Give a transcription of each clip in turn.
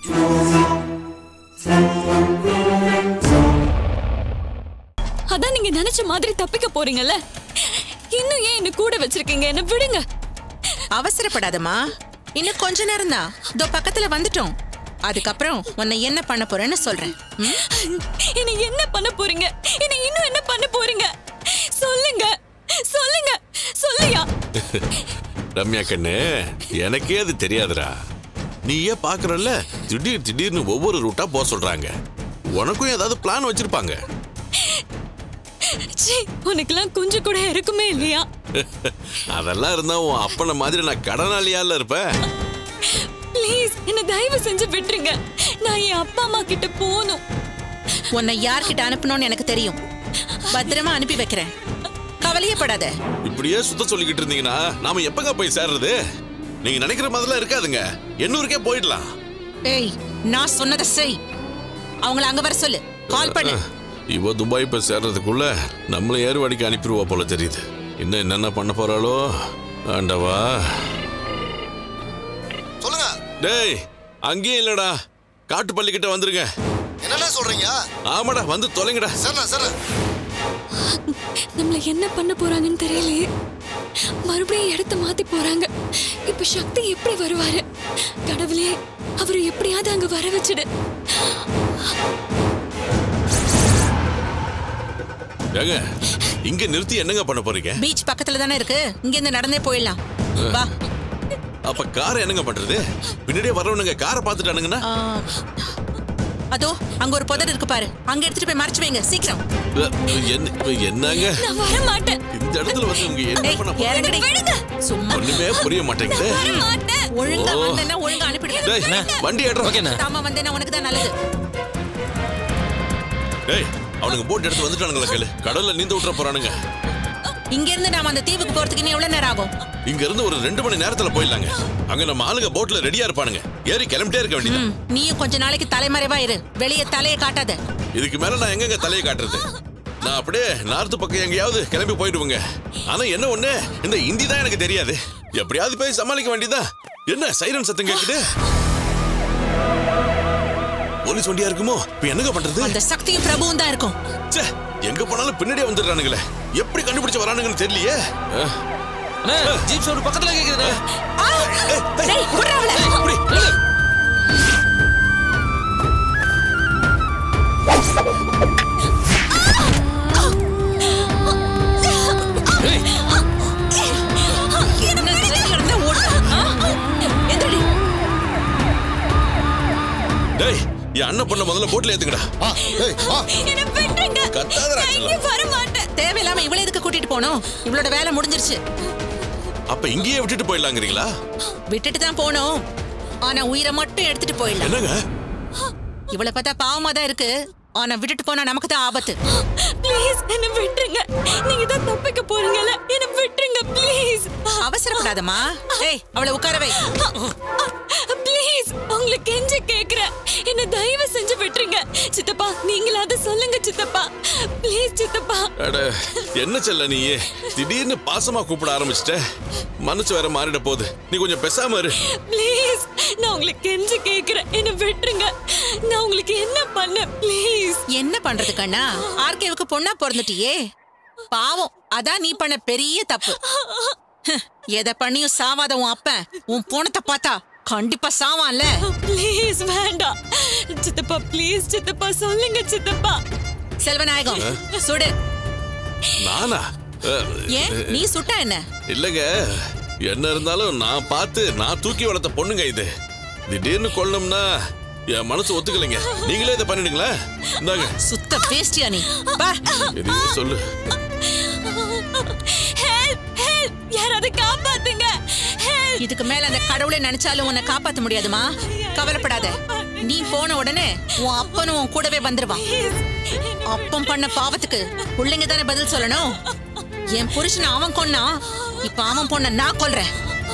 அதான் நீங்க நினைச்ச மாதிரி தப்பிக்க போறீங்கல்ல இன்னும் ஏன் என்ன கூட வச்சிருக்கீங்க என்ன விடுங்க அவசரப்படாதம்மா இன்னும் கொஞ்ச நேரம் தான் இதோ பக்கத்துல வந்துட்டோம் அதுக்கப்புறம் உன்னை என்ன பண்ண போறேன்னு சொல்றேன் ம்? என்ன என்ன பண்ண போறீங்க என்ன இன்னும் என்ன பண்ண போறீங்க சொல்லுங்க சொல்லுங்க சொல்லியா ரம்யா கண்ணு எனக்கே அது தெரியாதுடா நீயே பாக்குறல்ல திடீர் திடீர்னு ஒவ்வொரு ரூட்டா போக சொல்றாங்க உனக்கும் ஏதாவது பிளான் வச்சிருப்பாங்க சீ உனக்கெல்லாம் கொஞ்சம் கூட இருக்குமே இல்லையா அதெல்லாம் இருந்தா உன் அப்பனை மாதிரி நான் கடனாளியால இருப்பேன் ப்ளீஸ் என்ன தயவு செஞ்சு விட்டுருங்க நான் என் அப்பா அம்மா கிட்ட போகணும் உன்னை யார்கிட்ட அனுப்பணும்னு எனக்கு தெரியும் பத்திரமா அனுப்பி வைக்கிறேன் கவலையே படாத இப்படியே சுத்த சொல்லிக்கிட்டு இருந்தீங்கன்னா நாம எப்பங்க போய் சேர்றது நீங்க நினைக்கிற மாதிரிலாம் இருக்காதுங்க எண்ணூருக்கே போயிடலாம் ஏய் நான் சொன்னதை செய் அவங்கள அங்க வர சொல்லு கால் பண்ணு இவ துபாய் போய் சேர்றதுக்குள்ள நம்மள ஏறுவாடிக்கு அனுப்பிடுவா போல தெரியுது இன்னும் என்னென்ன பண்ண போறாளோ ஆண்டவா சொல்லுங்க டேய் அங்கேயும் இல்லடா காட்டுப்பள்ளிக்கிட்ட வந்துருங்க என்னடா சொல்றீங்க ஆமாடா வந்து தொலைங்கடா சரிண்ணா சரி நம்மள என்ன பண்ண போறாங்கன்னு தெரியலையே மறுபடியும் இடத்த மாத்தி போறாங்க இப்ப சக்தி எப்படி வருவாரு கடவுளே அவரை எப்படியாவது அங்க வர வச்சிடு ஏங்க இங்க நிறுத்தி என்னங்க பண்ண போறீங்க பீச் பக்கத்துல தானே இருக்கு இங்க இருந்து நடந்தே போயிடலாம் வா அப்ப காரை என்னங்க பண்றது பின்னாடியே வரவனுங்க காரை பார்த்துட்டானுங்கன்னா ஆ, அதோ அங்க ஒரு புதர் இருக்கு பாரு அங்க எடுத்துட்டு போய் மறைச்சு வைங்க சீக்கிரம் அஹ், என்ன என்னங்க நான் வர மாட்டேன் இந்த இடத்துல வந்து உங்க என்ன ஏய், பண்ண போறீங்க? இறங்குடி. விடுங்க. சும்மா ஒண்ணுமே புரிய மாட்டேங்குது வர மாட்டேன் ஒழுங்கா ஓ. வந்தேன்னா ஒழுங்கா அனுப்பிடுவேன் டேய் வண்டி ஏடுறா ஓகேண்ணா தாமா வந்தேன்னா உனக்கு தான் நல்லது டேய் அவனுங்க போட் எடுத்து வந்துட்டானுங்களா கேளு கடல்ல நீந்த விட்டுற போறானுங்க இங்க இருந்து நாம அந்த தீவுக்கு போறதுக்கு இன்னும் எவ்வளவு நேரம் ஆகும் இங்க இருந்து ஒரு ரெண்டு மணி நேரத்துல போயிடலாங்க அங்க நம்ம ஆளுங்க போட்ல ரெடியா இருப்பானுங்க ஏறி கிளம்பிட்டே இருக்க வேண்டியது ம், நீயும் கொஞ்ச நாளைக்கு தலைமறைவா இரு வெளியே தலையை காட்டாத இதுக்கு மேல நான் எங்கங்க தலையை காட்டுறது நான் அப்படியே நார்த்து பக்கம் எங்கேயாவது கிளம்பி போயிடுவேங்க ஆனா என்ன ஒண்ணு இந்த ஹிந்தி தான் எனக்கு தெரியாது எப்படியாவது போய் சமாளிக்க வேண்டியதா என்ன சைரன் சத்தம் கேக்குது போலீஸ் வண்டியா இருக்குமோ இப்ப என்னங்க பண்றது அந்த சக்தியும் பிரபுவும் தான் இருக்கும் ச்சே, எங்க போனாலும் பின்னாடியே வந்துடுறானுங்களே எப்படி கண்டுபிடிச்சு வரானுங்கன்னு தெரியலையே அஹ், அண்ணா ஜீப் சவுண்ட் பக்கத்துல கேக்குதுண்ணே டேய், விட்றா அவளை. இப்படி, நில்லு. ஏய், என்ன வெளியே கிடந்தா ஓடு. ஆ? எந்திரடி. டேய் என் அண்ணன் பொண்ண முதல்ல போட்ல ஏத்துங்கடா ஆ ஏய் வா என்ன விட்டுருங்க கத்தாதடா நான் செல்லம். இங்க வர மாட்டேன் தேவையில்லாம இவளை எதுக்கு கூட்டிட்டு போனோம் இவளோட வேலை முடிஞ்சிருச்சு அப்ப இங்கேயே விட்டுட்டு போயிடலாங்கிறீங்களா விட்டுட்டு தான் போனோம் ஆனா உயிரை மட்டும் எடுத்துட்டு போயிடலாம் என்னங்க இவளை பார்த்தா பாவமா தான் இருக்கு ஆனா விட்டுட்டு போனா நமக்கு தான் ஆபத்து ப்ளீஸ் என்ன விட்டுருங்க நீங்க தான் தப்பிக்க போறீங்கல்ல என்ன விட்டுருங்க ப்ளீஸ் அவசரப்படாதம்மா ஏய் அவளை உட்கார வை ப்ளீஸ் உங்களுக்கு கெஞ்ச கேக்குறேன் என்ன தயவு செஞ்சு விட்டுருங்க சித்தப்பா நீங்களாவது சொல்லுங்க சித்தப்பா ப்ளீஸ் சித்தப்பா அட என்ன செல்ல நீ திடீர்னு பாசமா கூப்பிட ஆரம்பிச்சிட்ட மனசு வேற மாறிட போகுது நீ கொஞ்சம் பேசாம இரு ப்ளீஸ் நான் உங்களுக்கு கெஞ்ச கேக்குறேன் என்ன விட்டுருங்க நான் உங்களுக்கு என்ன பண்ண ப்ளீஸ் என்ன பண்றது கண்ணா ஆர்கேவுக்கு பொண்ணா பிறந்துட்டியே பாவம் அதான் நீ பண்ண பெரிய தப்பு ஹ், எதை பண்ணியும் சாவாத உன் அப்பன் உன் பொணத்தை பார்த்தா கண்டிப்பா சாவான்ல ப்ளீஸ் வேண்டாம் சித்தப்பா ப்ளீஸ் சித்தப்பா சொல்லுங்க சித்தப்பா செல்வநாயகம் சுடு நானா அஹ், ஏன் நீ சுட்டா என்ன இல்லங்க என்ன இருந்தாலும் நான் பார்த்து நான் தூக்கி வளர்த்த பொண்ணுங்க இது திடீர்னு கொல்லணும்னா என் மனசு ஒத்துக்கலைங்க நீங்களே இதை பண்ணிடுங்களேன் இந்தாங்க சுத்த வேஸ்டியா நீ பா எதையும் சொல்லு ஹெல்ப் ஹெல்ப் யாராவது காப்பாத்துங்க ஹெல்ப் இதுக்கு மேல அந்த கடவுளை நினைச்சாலும் உன்னை காப்பாத்த முடியாதுமா கவலைப்படாத நீ போன உடனே உன் அப்பனும் உன் கூடவே வந்துருவான் அப்பம் பண்ண பாவத்துக்கு பிள்ளைங்க தானே பதில் சொல்லணும் என் புருஷனை அவன் கொன்னா இப்ப அவன் பொண்ண நான் கொல்றேன்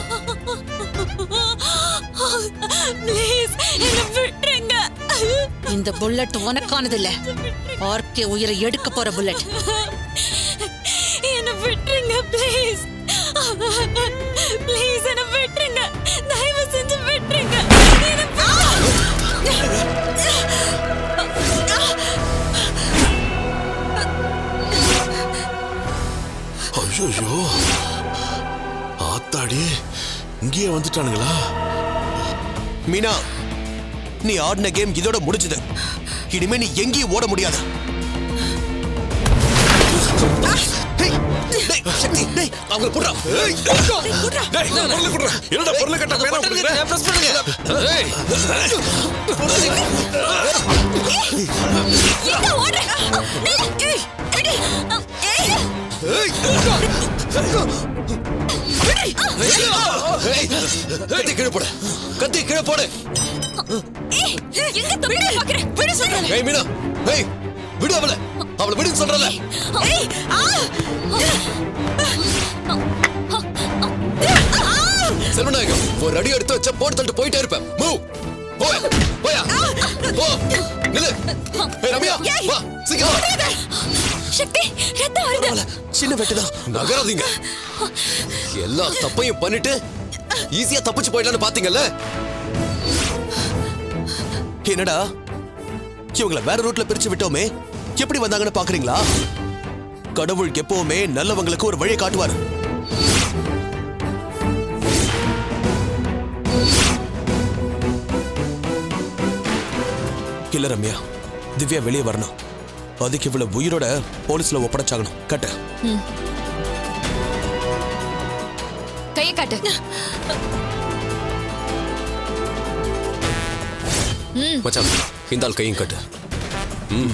ப்ளீஸ் என்ன விட்டுருங்க இந்த புல்லட் உனக்கானது இல்ல ஆர்கே உயிரை எடுக்க போற புல்லட் என்ன விட்டுருங்க ப்ளீஸ் ப்ளீஸ் என்ன விட்டுருங்க தயவு செஞ்சு விட்டுருங்க என்ன விட்டுருங்க. இங்கேயே வந்துட்டானுங்களா மீனா நீ ஆடின கேம் இதோட முடிஞ்சது இனிமே நீ எங்கேயும் ஓட முடியாது டேய், டேய், சக்தி, டேய், அவங்கள போடுறா. ஏய், டேய், பொருளை குடுறா. என்னடா பொருளை கட்ட பேனா கொடுக்குற? press பண்ணுங்க. ஏய், எங்க ஓடுற ஏய் எடி ஏய் ஏய். ஏய், கத்தி கீழே போடு கத்தி கீழே போடு ஏய் எங்க தம்பி பாக்குற விடு சொல்றேன் ஏய் மீனா ஏய் விடு அவளை அவளை விடுன்னு சொல்றல ஏய் ஆ செல்வநாயகம் ஒரு அடி எடுத்து வச்சா போட்டு தள்ளிட்டு போயிட்டே இருப்பேன் மூவ் போய் போயா போ நில்லு ஏய் ரம்யா வா சீக்கிரம் சக்தி ரத்தம் வருது அவளை சின்ன வெட்டுதான் நகராதீங்க எல்லா தப்பையும் பண்ணிட்டு ஈஸியா தப்பிச்சு போயிடலாம்னு பாத்தீங்கல்ல என்னடா இவங்கள வேற ரூட்ல பிரிச்சு விட்டோமே எப்படி வந்தாங்கன்னு பாக்குறீங்களா கடவுள் எப்பவுமே நல்லவங்களுக்கு ஒரு வழி காட்டுவாரு இல்ல ரம்யா திவ்யா வெளியே வரணும் அதுக்கு இவ்வளவு உயிரோட போலீஸ்ல ஒப்படைச்சாகணும் கட்ட கையை காட்டு மச்சான் இந்த ஆள் கையும் கட்டு ம்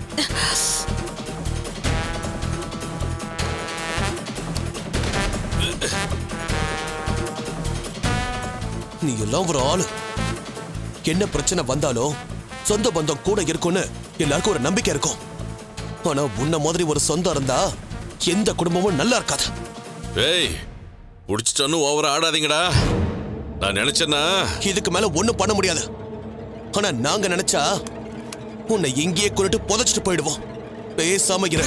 நீ எல்லாம் ஒரு ஆளு என்ன பிரச்சனை வந்தாலும் சொந்த பந்தம் கூட இருக்கும்னு எல்லாருக்கும் ஒரு நம்பிக்கை இருக்கும் ஆனா உன்ன மாதிரி ஒரு சொந்தம் இருந்தா எந்த குடும்பமும் நல்லா இருக்காது ஏய் புடிச்சிட்டோன்னு ஓவரா ஆடாதீங்கடா நான் நினைச்சேன்னா இதுக்கு மேல ஒண்ணும் பண்ண முடியாது ஆனா நாங்க நினைச்சா உன்னை இங்கேயே கொண்டுட்டு புதைச்சிட்டு போயிடுவோம் பேசாம இரு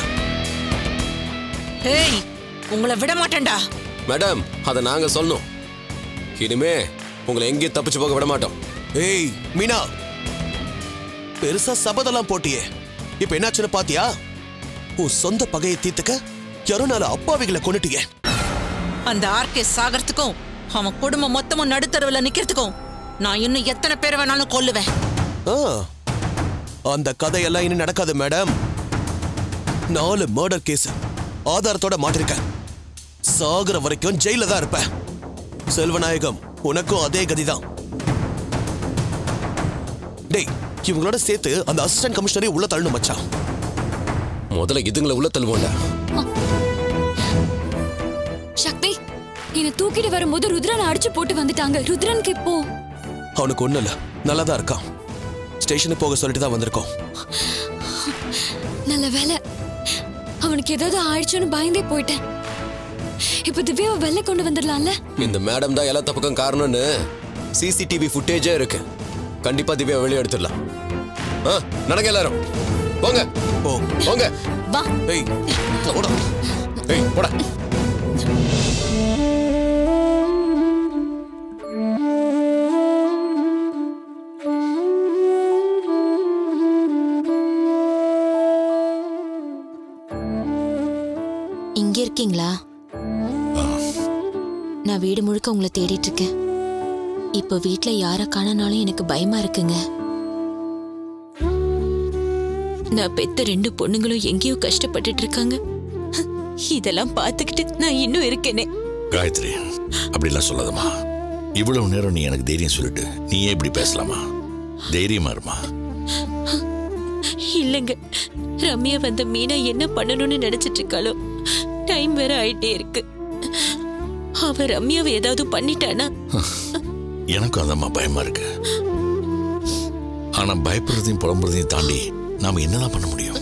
ஏய் உங்களை விட மாட்டேன்டா மேடம் அதை நாங்க சொல்லணும் இனிமே உங்களை எங்கேயும் தப்பிச்சு போக விட மாட்டோம் ஏய் மீனா பெருசா சபதெல்லாம் போட்டியே இப்ப என்னாச்சுன்னு பாத்தியா உன் சொந்த பகையை தீர்த்துக்க யாரோ நாலு அப்பாவிகளை கொண்டுட்டியே அந்த ஆர்கே சாகறதுக்கும் அவன் குடும்பம் மொத்தமும் நடுத்தருவுல நிக்கிறதுக்கும் நான் இன்னும் எத்தனை பேர் வேணாலும் கொல்லுவேன் ஆ, அந்த கதையெல்லாம் இனி நடக்காது மேடம் நாலு மர்டர் கேஸ் ஆதாரத்தோட மாட்டிருக்க சாகுற வரைக்கும் ஜெயில தான் இருப்ப செல்வநாயகம் உனக்கும் அதே கதிதான் டேய் இவங்களோட சேர்த்து அந்த அசிஸ்டன்ட் கமிஷனரை உள்ள தள்ளணும் மச்சான் முதல்ல இதுங்களை உள்ள தள்ளுவோம்டா சக்தி என்னை தூக்கிட்டு வரும்போது ருத்ரனை அடிச்சு போட்டு வந்துட்டாங்க ருத்ரனுக்கு இப்போ அவனுக்கு ஒண்ணும் இல்ல நல்லா தான் இருக்கான் ஸ்டேஷனுக்கு போக சொல்லிட்டு தான் வந்திருக்கோம் நல்ல வேலை அவனுக்கு ஏதாவது ஆயிடுச்சோன்னு பயந்தே போயிட்டேன் இப்ப திவ்யாவை வெளில கொண்டு வந்துடலாம்ல இந்த மேடம் தான் எல்லா தப்புக்கும் காரணம்னு சிசிடிவி ஃபுட்டேஜே இருக்கு கண்டிப்பா திவ்யா வெளியே எடுத்துடலாம் ஆ, நடங்க எல்லாரும் போங்க போ போங்க வா ஏய் போடா ஏய் போடா இங்க இருக்கீங்களா நான் வீடு முழுக்க உங்களை தேடிட்டு இருக்கேன் இப்போ வீட்ல யார காணனாலும் எனக்கு பயமா இருக்குங்க நான் பெத்த ரெண்டு பொண்ணுங்களும் எங்கேயோ கஷ்டப்பட்டுட்டு இருக்காங்க இதெல்லாம் பார்த்துக்கிட்டு நான் இன்னும் இருக்கேனே காயத்ரி அப்படிலாம் சொல்லாதம்மா இவ்வளவு நேரம் நீ எனக்கு தைரியம் சொல்லிட்டு நீயே இப்படி பேசலாமா தைரியமா இருமா இல்லைங்க ரம்யா வந்த மீனா என்ன பண்ணணும்னு நினைச்சிட்டு இருக்காளோ டைம் வேற ஆயிட்டே இருக்கு அவ ரம்யாவை ஏதாவது பண்ணிட்டானா எனக்கும் அதம்மா பயமா இருக்கு ஆனா பயப்படுறதையும் புலம்புறதையும் தாண்டி நாம என்னதான் பண்ண முடியும்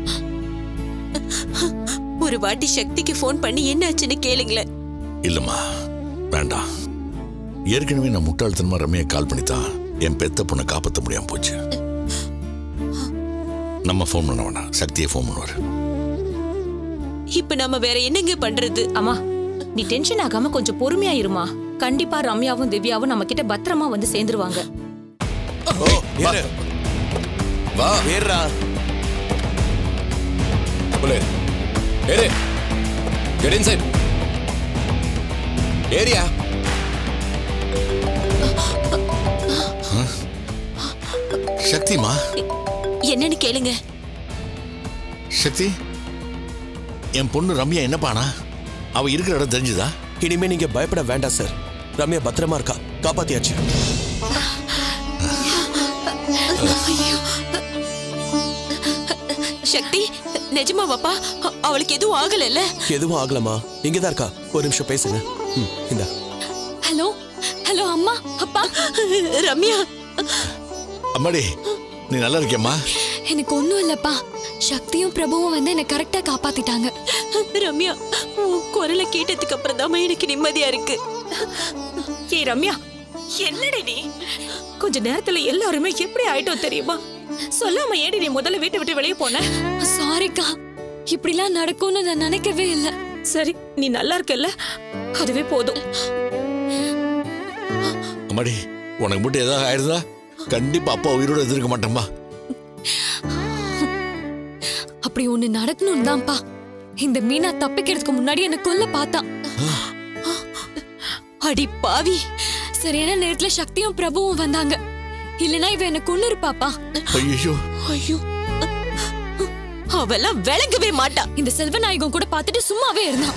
ஒரு வாட்டி சக்திக்கு ஃபோன் பண்ணி என்னாச்சுன்னு கேளுங்களேன் இல்லம்மா வேண்டாம் ஏற்கனவே நான் முட்டாள்தனமா ரம்யா கால் பண்ணி தான் என் பெத்த பொண்ணை காப்பாற்ற முடியாம போச்சு நம்ம ஃபோன் பண்ண வேணாம் சக்தியை ஃபோன் பண்ணுவார் இப்ப நம்ம வேற என்னங்க பண்றது அம்மா நீ டென்ஷன் ஆகாம கொஞ்சம் பொறுமையா இருமா கண்டிப்பா ரம்யாவும் திவ்யாவும் நம்ம கிட்ட பத்திரமா வந்து சேர்ந்துருவாங்க ஓ ஏறு வா ஏறுடா புலே ஏறு கெட் இன்சைட் ஏரியா சக்திமா என்னன்னு கேளுங்க சக்தி என் பொண்ணு ரம்யா என்னப்பானா அவ இருக்கிற இடம் தெரிஞ்சுதா இனிமே நீங்க பயப்பட வேண்டாம் சார் ரம்யா பத்திரமா இருக்கா காப்பாத்தியாச்சு சக்தி நிஜமாவாப்பா அ- அவளுக்கு எதுவும் ஆகலைல்ல எதுவும் ஆகலமா இங்கதான் இருக்கா ஒரு நிமிஷம் பேசுங்க ம், இந்தா ஹலோ ஹலோ அம்மா அப்பா ரம்யா அம்மாடி நீ நல்லா இருக்கியம்மா எனக்கு ஒண்ணும் இல்லப்பா சக்தியும் பிரபுவும் வந்து என்னை கரெக்டா காப்பாத்திட்டாங்க ரம்யா உன் குரலை கேட்டதுக்கு அப்புறம் தான் எனக்கு நிம்மதியா இருக்கு ஏய் ரம்யா என்னடி நீ கொஞ்ச நேரத்துல எல்லாருமே எப்படி ஆயிட்டோம் தெரியுமா சொல்லாம ஏடி நீ முதல்ல வீட்டை விட்டு வெளியே போன சாரிக்கா இப்படிலாம் நடக்கும்னு நான் நினைக்கவே இல்லை சரி நீ நல்லா இருக்கல்ல அதுவே போதும் அம்மாடி உனக்கு மட்டும் ஏதாவது ஆயிடுதா கண்டிப்பா அப்பா உயிரோட இருந்திருக்க மாட்டேம்மா அப்படி ஒண்ணு நடக்கணும் தான்ப்பா இந்த மீனா தப்பிக்கிறதுக்கு முன்னாடி என்ன கொல்ல பார்த்தான் அடி பாவி சரியான நேரத்துல சக்தியும் பிரபுவும் வந்தாங்க இல்லனா இவ என்ன கொன்னு இருப்பாப்பா ஐயோ ஐயோ அவெல்லாம் விளங்கவே மாட்டா இந்த செல்வநாயகம் கூட பார்த்துட்டு சும்மாவே இருந்தான்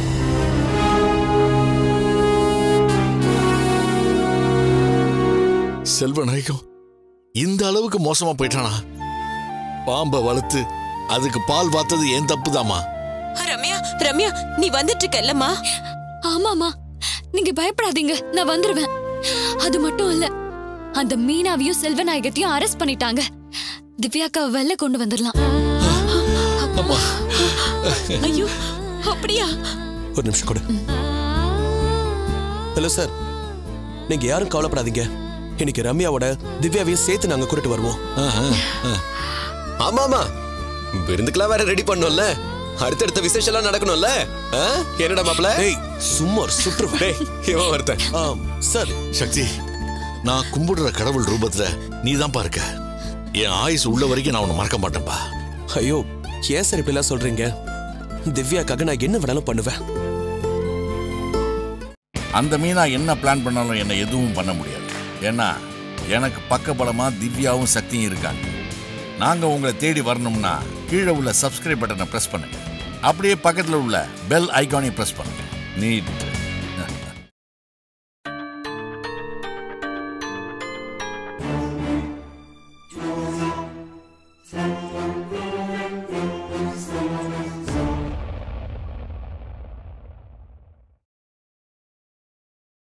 செல்வநாயகம் இந்த அளவுக்கு மோசமா போயிட்டானா பாம்பை வளர்த்து அதுக்கு பால் பார்த்தது ஏன் தப்புதாம்மா ரம்யா ரம்யா நீ வந்துட்டு இருக்கல்லம்மா ஆமாமா நீங்க பயப்படாதீங்க நான் வந்துருவேன் அது மட்டும் இல்ல அந்த மீனாவையும் செல்வநாயகத்தையும் அரெஸ்ட் பண்ணிட்டாங்க திவ்யாக்கா வெளில கொண்டு வந்துடலாம் அம்மா ஐயோ அப்படியா ஒரு நிமிஷம் கூட ஹலோ சார் நீங்க யாரும் கவலைப்படாதீங்க இன்னைக்கு ரம்யாவோட திவ்யாவையும் சேர்த்து நாங்க கூட்டிட்டு வருவோம் ஆமா ஆமா விருந்துக்கெல்லாம் வேற ரெடி பண்ணோம்ல அடுத்தடுத்த விசேஷம் எல்லாம் நடக்கணும்ல ஆ? என்னடா மாப்பிள ஏய் சும்மா சுற்று டேய் இவன் ஒருத்தன் ஆம் சார் சக்தி நான் கும்பிடுற கடவுள் ரூபத்துல நீ தான் இருக்க என் ஆயுசு உள்ள வரைக்கும் நான் உன்னை மறக்க மாட்டேன்பா ஐயோ ஏன் சார் இப்படிலாம் சொல்றீங்க திவ்யாக்காக நான் என்ன வேணாலும் பண்ணுவேன் அந்த மீனா என்ன பிளான் பண்ணாலும் என்னை எதுவும் பண்ண முடியாது ஏன்னா எனக்கு பக்கபலமா திவ்யாவும் சக்தியும் இருக்காங்க நாங்க உங்களை தேடி வரணும்னா கீழே உள்ள சப்ஸ்கிரைப் பட்டனை பிரஸ் பண்ணுங்க அப்படியே பக்கத்துல உள்ள பெல் ஐகானையும் பிரஸ் பண்ணுங்க நீட்